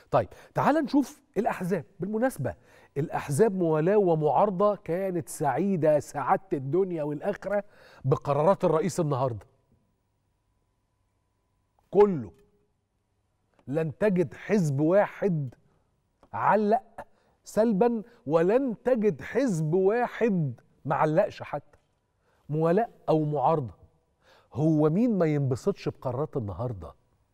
طيب تعال نشوف الاحزاب بالمناسبه الاحزاب موالاه ومعارضه كانت سعيده سعاده الدنيا والاخره بقرارات الرئيس النهارده كله لن تجد حزب واحد علق سلبا ولن تجد حزب واحد ما علقش حتى موالاه او معارضه هو مين ما ينبسطش بقرارات النهارده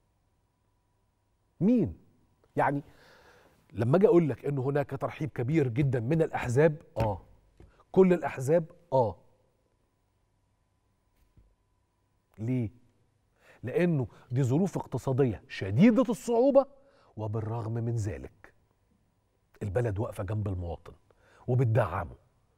مين يعني لما اجي اقول لك ان هناك ترحيب كبير جدا من الاحزاب اه كل الاحزاب اه ليه لانه دي ظروف اقتصاديه شديده الصعوبه وبالرغم من ذلك البلد واقفه جنب المواطن وبتدعمه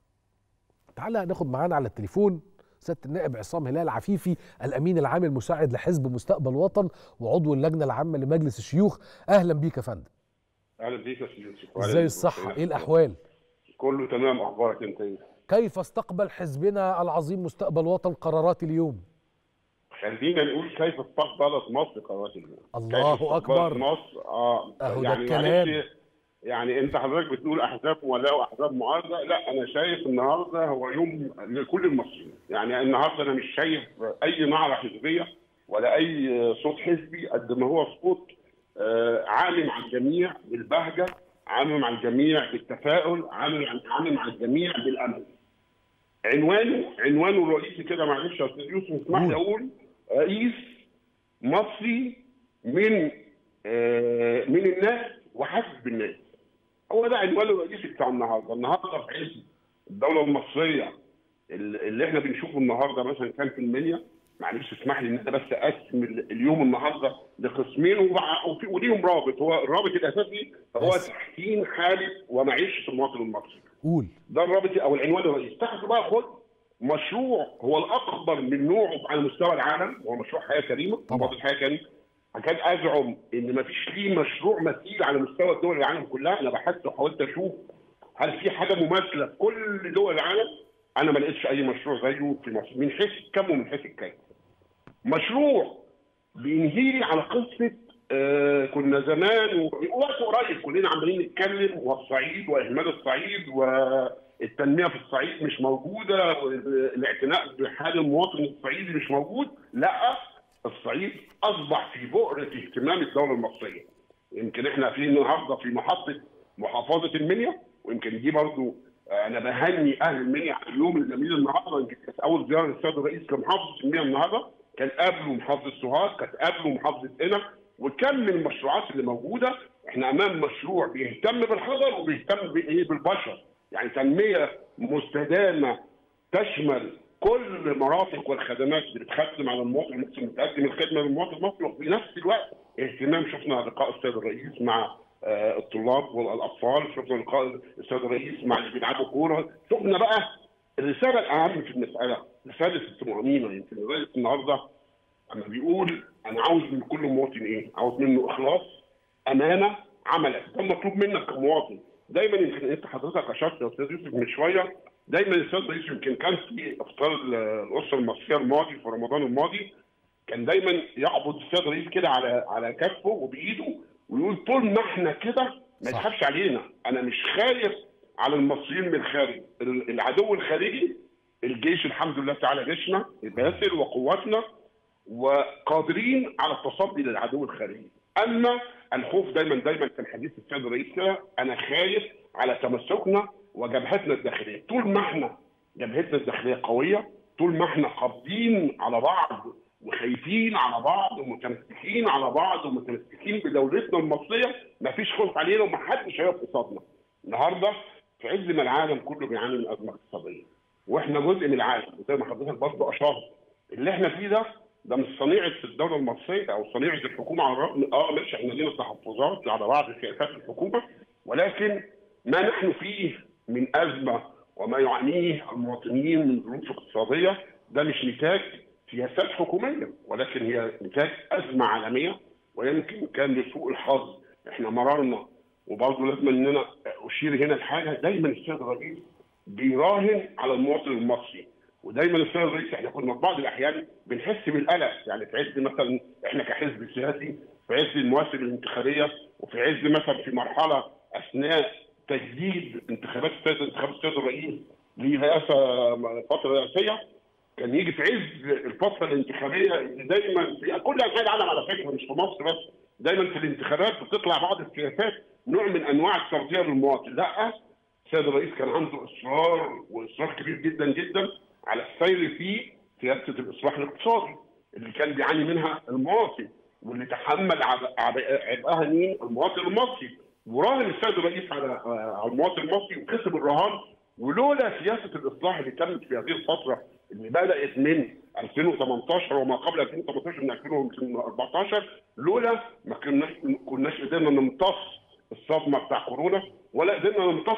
تعالى ناخد معانا على التليفون سياده النائب عصام هلال عفيفي الامين العام المساعد لحزب مستقبل وطن وعضو اللجنه العامه لمجلس الشيوخ اهلا بيك يا فندم اهلا بيك يا سيدي يوسف ازاي الصحه ايه الاحوال كله تمام اخبارك انت ايه كيف استقبل حزبنا العظيم مستقبل وطن قرارات اليوم خلينا نقول كيف استقبلت مصر قرارات اليوم الله كيف أكبر. استقبلت مصر اه أهو ده يعني الكلام. معلش، يعني انت حضرتك بتقول احزاب موالاه واحزاب معارضه لا انا شايف النهارده هو يوم لكل المصريين يعني النهارده انا مش شايف اي نعره حزبيه ولا اي صوت حزبي قد ما هو صوت آه، عامل على الجميع بالبهجه عامل على الجميع بالتفاؤل عامل عامل على الجميع بالامل عنوانه عنوانه الرئيسي كده معلش يا استاذ يوسف اسمح لي اقول رئيس مصري من آه، من الناس وحاسس بالناس هو ده عنوانه الرئيسي بتاع النهارده النهارده في عز الدوله المصريه اللي احنا بنشوفه النهارده مثلا كان في المنيا معلش اسمح لي ان انا بس اقسم ال- اليوم النهارده لقسمين وبع- وفي- وليهم رابط هو الرابط الاساسي هو بس. تحسين حاله ومعيشه المواطن المصري قول ده الرابط او العنوان الرئيسي تحت بقى خد مشروع هو الاكبر من نوعه على مستوى العالم هو مشروع حياه كريمه طبعا. مبادره حياه كريمه كان ازعم ان ما فيش ليه مشروع مثيل على مستوى دول العالم كلها انا بحثت وحاولت اشوف هل في حاجه مماثله في كل دول العالم انا ما لقيتش اي مشروع زيه في مصر من حيث الكم ومن حيث الكيف مشروع بينهيلي على قصه آه كنا زمان ووقت قريب كلنا عمالين نتكلم والصعيد واهمال الصعيد والتنميه في الصعيد مش موجوده والاعتناء بحال المواطن الصعيدي مش موجود لا الصعيد اصبح في بؤره اهتمام الدوله المصريه يمكن احنا في النهارده في محطه محافظه المنيا ويمكن دي برضو آه، انا بهني اهل المنيا على اليوم الجميل النهارده يمكن كانت اول زياره للسيد الرئيس لمحافظه المنيا النهارده كان قبله محافظه سوهاج كانت قبله محافظه قنا وكم من المشروعات اللي موجوده احنا امام مشروع بيهتم بالحضر وبيهتم بايه بالبشر يعني تنميه مستدامه تشمل كل مرافق والخدمات اللي بتخدم على المواطن المصري بتقدم الخدمه للمواطن المصري وفي نفس الوقت اهتمام شفنا لقاء السيد الرئيس مع آه، الطلاب والاطفال شفنا لقاء السيد الرئيس مع اللي بيلعبوا كوره شفنا بقى الرساله الاهم في المساله رساله الطمانينه يمكن الرئيس النهارده اما بيقول انا عاوز من كل مواطن ايه؟ عاوز منه اخلاص امانه عملك ده المطلوب منك كمواطن دايما يمكن انت حضرتك اشرت يا استاذ يوسف من شويه دايما الاستاذ رئيس يمكن كان في افطار ال- الاسره المصريه الماضي في رمضان الماضي كان دايما يعبد السيد الرئيس كده على على كفه وبايده ويقول طول ما احنا كده ما صح. يتخافش علينا انا مش خايف على المصريين من الخارج ال- العدو الخارجي الجيش الحمد لله تعالى جيشنا الباسل وقواتنا وقادرين على التصدي للعدو الخارجي اما الخوف دايما دايما كان حديث السيد الرئيس كده انا خايف على تمسكنا وجبهتنا الداخليه طول ما احنا جبهتنا الداخليه قويه طول ما احنا قابضين على بعض وخايفين على بعض ومتمسكين على بعض ومتمسكين بدولتنا المصريه مفيش خوف علينا ومحدش هيقف قصادنا النهارده في عز ما العالم كله بيعاني من ازمه اقتصاديه واحنا جزء من العالم وزي ما حضرتك برضه اشرت اللي احنا فيه ده ده مش صنيعه الدوله المصريه او صنيعه الحكومه على الرغم اه ماشي احنا لينا تحفظات على بعض سياسات الحكومه ولكن ما نحن فيه من ازمه وما يعانيه المواطنين من ظروف اقتصاديه ده مش نتاج سياسات حكوميه ولكن هي نتاج ازمه عالميه ويمكن كان لسوء الحظ احنا مررنا وبرضه لازم ان انا اشير هنا لحاجه دايما السيد الرئيس بيراهن على المواطن المصري ودايما السيد الرئيس احنا كنا في بعض الاحيان بنحس بالقلق يعني في عز مثلا احنا كحزب سياسي في في عز المواسم الانتخابيه وفي عز مثلا في مرحله اثناء تجديد انتخابات السيد انتخابات السيد الرئيس لرئاسه فتره رئاسيه كان يجي في عز الفتره الانتخابيه اللي دايما في كل انحاء العالم على فكره مش في مصر بس دايما في الانتخابات بتطلع بعض السياسات نوع من انواع التغطيه للمواطن لا السيد الرئيس كان عنده اصرار واصرار كبير جدا جدا على السير في سياسه الاصلاح الاقتصادي اللي كان بيعاني منها المواطن واللي تحمل عب- عب- عبئها مين؟ المواطن المصري وراهن السيد الرئيس على على المواطن المصري وكسب الرهان ولولا سياسه الاصلاح اللي تمت في هذه الفتره اللي بدات من 2018 وما قبل 2018 من 2014 لولا ما كناش كناش قدرنا نمتص الصدمه بتاع كورونا ولا قدرنا نمتص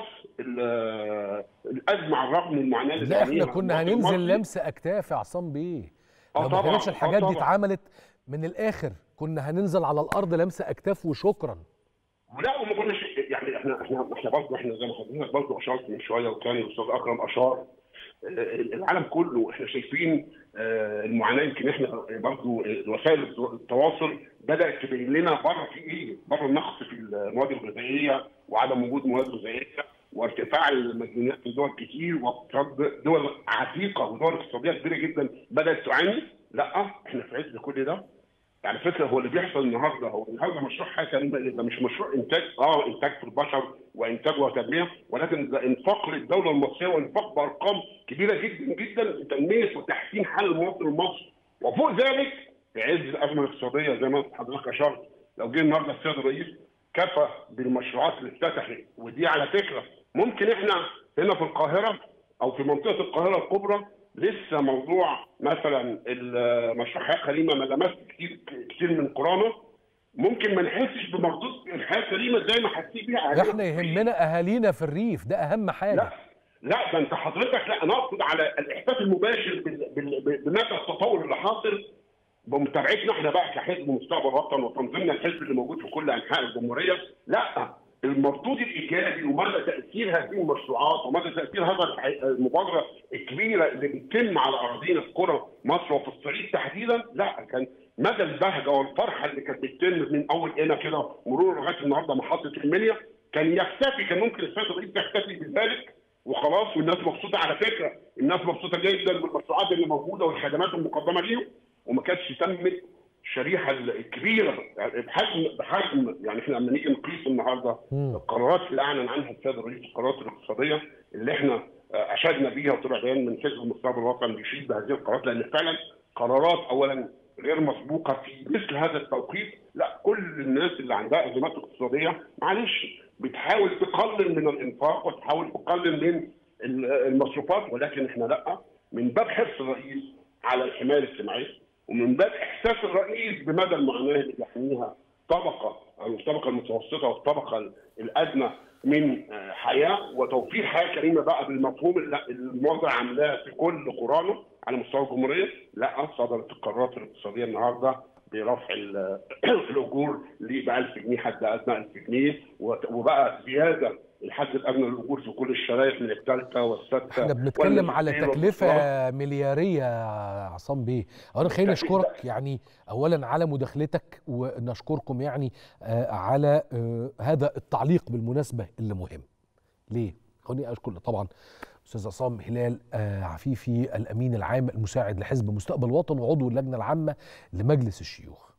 ال- الازمه على الرغم من المعاناه اللي لا احنا بيعانيها كنا المواطن هننزل المصري. لمس اكتاف يا عصام بيه آه لو ما طبعاً، كانتش آه الحاجات دي طبعاً. اتعملت من الاخر كنا هننزل على الارض لمس اكتاف وشكرا ولا وما كناش يعني احنا احنا احنا برضه احنا زي ما حضرتك برضه اشرت من شويه وكان الاستاذ اكرم اشار آه، العالم كله احنا شايفين آه، المعاناه يمكن احنا برضه وسائل التواصل بدات تبين لنا بره في ايه؟ بره النقص في المواد الغذائيه وعدم وجود مواد غذائيه وارتفاع المديونات في دول كتير واقتصاد دول عتيقه ودول اقتصاديه كبيره جدا بدات تعاني لا احنا في عز كل ده على فكره هو اللي بيحصل النهارده هو النهارده مشروع حاجه كريمه ده مش مشروع انتاج اه انتاج في البشر وانتاج وتنميه ولكن ده انفاق للدوله المصريه وانفاق بارقام كبيره جدا جدا لتنميه وتحسين حال المواطن المصري وفوق ذلك في عز الازمه الاقتصاديه زي ما حضرتك اشرت لو جه النهارده السيد الرئيس كفى بالمشروعات اللي اتفتحت ودي على فكره ممكن احنا هنا في القاهره او في منطقه القاهره الكبرى لسه موضوع مثلا المشروع حياه كريمه ما لمس كتير كتير من قرانا ممكن ما نحسش بمردود الحياه الكريمه زي ما حاسين بيها أهالينا احنا يهمنا اهالينا في الريف ده اهم حاجه لا لا ده انت حضرتك لا انا اقصد على الاحساس المباشر بال- بال- بال- بمدى التطور اللي حاصل بمتابعتنا احنا بقى كحزب مستقبل وطن وتنظيمنا الحزب اللي موجود في كل انحاء الجمهوريه لا المردود الايجابي ومدى تاثير هذه المشروعات ومدى تاثير هذا الح- المبادره الكبيره اللي بتتم على اراضينا في قرى مصر وفي الصعيد تحديدا لا كان مدى البهجه والفرحه اللي كانت بتتم من اول هنا كده مرور لغايه النهارده محطه المنيا كان يكتفي كان ممكن السيد الرئيس يكتفي بذلك وخلاص والناس مبسوطه على فكره الناس مبسوطه جدا بالمشروعات اللي موجوده والخدمات المقدمه ليهم وما كانتش تمت الشريحه الكبيره يعني بحجم بحجم يعني احنا لما نيجي نقيس النهارده مم. القرارات اللي اعلن عنها السيد الرئيس القرارات الاقتصاديه اللي احنا آه، اشدنا بيها وطلع بيان من حزب المستقبل الوطني بيشيد بهذه القرارات لان فعلا قرارات اولا غير مسبوقه في مثل هذا التوقيت لا كل الناس اللي عندها ازمات اقتصاديه معلش بتحاول تقلل من الانفاق وتحاول تقلل من ال- المصروفات ولكن احنا لا من باب حرص الرئيس على الحمايه الاجتماعيه ومن باب احساس الرئيس بمدى المعاناه اللي بيحميها طبقه او الطبقه المتوسطه والطبقه الادنى من آه، حياه وتوفير حياه كريمه بقى بالمفهوم اللي الموضع عاملاه في كل قرانه على مستوى الجمهوريه لا صدرت القرارات الاقتصاديه النهارده برفع ال- الاجور ب 1000 جنيه حد ادنى 1000 جنيه وت- وبقى زياده الحد الادنى للاجور في كل الشرايح من الثالثه والسادسه احنا بنتكلم على والماجستير تكلفه والدكتوراه. ملياريه يا عصام بيه اولا خلينا نشكرك يعني اولا على مداخلتك ونشكركم يعني آه، على آه، هذا التعليق بالمناسبه اللي مهم ليه خليني اشكر طبعا استاذ عصام هلال آه، عفيفي الامين العام المساعد لحزب مستقبل وطن وعضو اللجنه العامه لمجلس الشيوخ